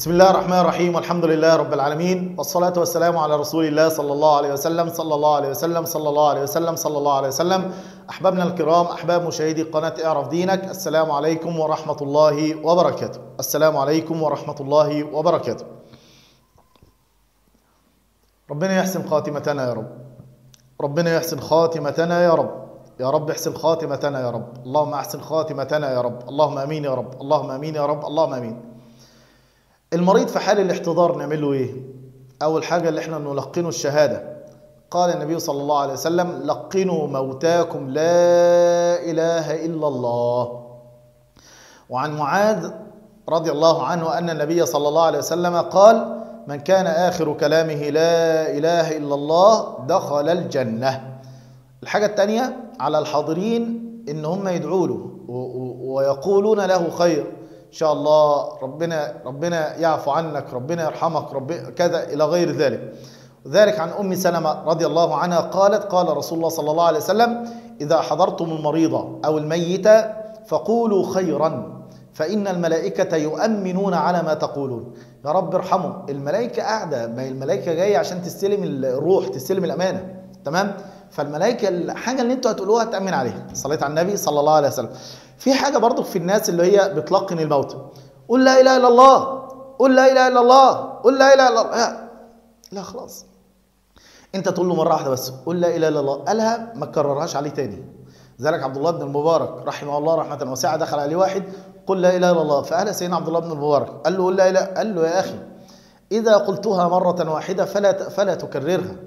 بسم الله الرحمن الرحيم والحمد لله رب العالمين والصلاة والسلام على رسول الله صلى الله عليه وسلم صلى الله عليه وسلم صلى الله عليه وسلم صلى الله عليه وسلم أحبابنا الكرام أحباب مشاهدي قناة اعرف دينك السلام عليكم ورحمة الله وبركاته السلام عليكم ورحمة الله وبركاته ربنا يحسن خاتمتنا يا رب ربنا يحسن خاتمتنا يا رب يا رب احسن خاتمتنا يا رب اللهم احسن خاتمتنا يا رب اللهم امين يا رب اللهم امين يا رب اللهم امين المريض في حال الاحتضار نعمل له ايه اول حاجه اللي احنا نلقنه الشهاده قال النبي صلى الله عليه وسلم لقنوا موتاكم لا اله الا الله وعن معاذ رضي الله عنه ان النبي صلى الله عليه وسلم قال من كان اخر كلامه لا اله الا الله دخل الجنه الحاجه الثانيه على الحاضرين ان هم يدعوا له ويقولون له خير ان شاء الله ربنا ربنا يعفو عنك ربنا يرحمك ربنا كذا الى غير ذلك ذلك عن ام سلمة رضي الله عنها قالت قال رسول الله صلى الله عليه وسلم اذا حضرتم المريض او الميت فقولوا خيرا فان الملائكه يؤمنون على ما تقولون يا رب ارحمه الملائكه قاعده ما الملائكه جايه عشان تستلم الروح تستلم الامانه تمام فالملائكه الحاجه اللي انتوا هتقولوها تامن عليها صليت على النبي صلى الله عليه وسلم في حاجه برضو في الناس اللي هي بتلقن الموت قول لا اله الا الله قول لا اله الا الله قول لا اله الا الله لا, لا خلاص انت تقول له مره واحده بس قول لا اله الا الله قالها ما تكررهاش عليه تاني ذلك عبد الله بن المبارك رحمه الله رحمه واسعه دخل عليه واحد قل لا اله الا الله فقال سيدنا عبد الله بن المبارك قال له قل لا اله قال له يا اخي اذا قلتها مره واحده فلا فلا تكررها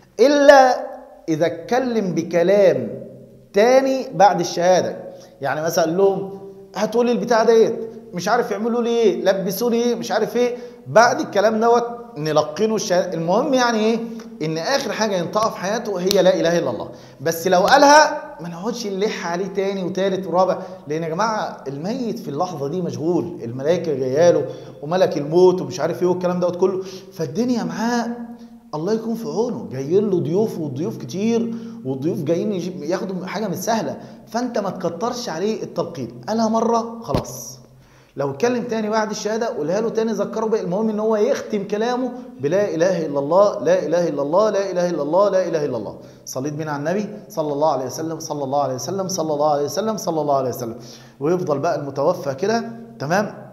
الا اذا اتكلم بكلام تاني بعد الشهاده يعني مثلا قال لهم هاتوا لي البتاع ديت مش عارف يعملوا لي ايه لبسوني ايه مش عارف ايه بعد الكلام دوت نلقنه الشهاده المهم يعني ايه ان اخر حاجه ينطقها في حياته هي لا اله الا الله بس لو قالها ما نقعدش نلح عليه تاني وتالت ورابع لان يا جماعه الميت في اللحظه دي مشغول الملائكه جايه له وملك الموت ومش عارف ايه والكلام دوت كله فالدنيا معاه الله يكون في عونه جايين له ضيوف وضيوف كتير والضيوف جايين ياخدوا حاجه مش سهله فانت ما تكترش عليه التلقين قالها مره خلاص لو اتكلم تاني بعد الشهاده قولها له تاني ذكره بقى المهم ان هو يختم كلامه بلا اله الا الله لا اله الا الله لا اله الا الله لا اله الا الله صليت بينا على النبي صلى الله عليه وسلم صلى الله عليه وسلم صلى الله عليه وسلم صلى الله عليه وسلم ويفضل بقى المتوفى كده تمام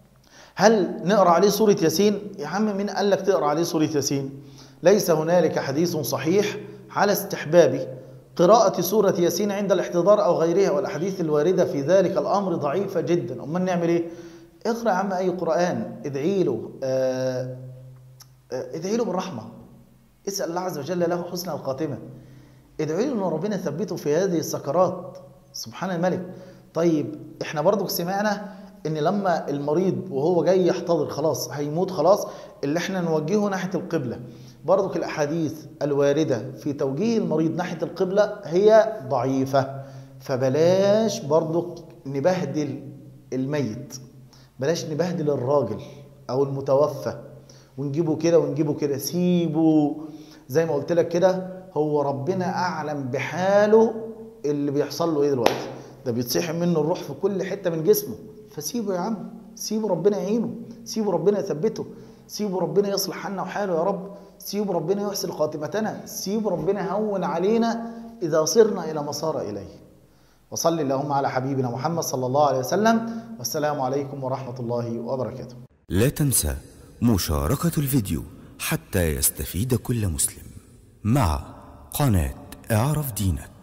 هل نقرا عليه سوره ياسين يا عم مين قال لك تقرا عليه سوره ياسين ليس هنالك حديث صحيح على استحباب قراءة سورة ياسين عند الاحتضار أو غيرها والأحاديث الواردة في ذلك الأمر ضعيفة جدا أمال نعمل إيه؟ اقرأ يا عم أي قرآن ادعي له آه ادعي له بالرحمة اسأل الله عز وجل له حسن الخاتمة ادعي له أن ربنا يثبته في هذه السكرات سبحان الملك طيب احنا برضو سمعنا ان لما المريض وهو جاي يحتضر خلاص هيموت خلاص اللي احنا نوجهه ناحيه القبله برضك الاحاديث الوارده في توجيه المريض ناحيه القبله هي ضعيفه فبلاش برضك نبهدل الميت بلاش نبهدل الراجل او المتوفى ونجيبه كده ونجيبه كده سيبه زي ما قلت لك كده هو ربنا اعلم بحاله اللي بيحصل له ايه دلوقتي ده بيتسحب منه الروح في كل حته من جسمه فسيبه يا عم سيبه ربنا يعينه سيبه ربنا يثبته سيبه ربنا يصلح حالنا وحاله يا رب سيبه ربنا يحسن خاتمتنا سيبه ربنا يهون علينا إذا صرنا إلى ما صار إليه وصلي اللهم على حبيبنا محمد صلى الله عليه وسلم والسلام عليكم ورحمة الله وبركاته لا تنسى مشاركة الفيديو حتى يستفيد كل مسلم مع قناة اعرف دينك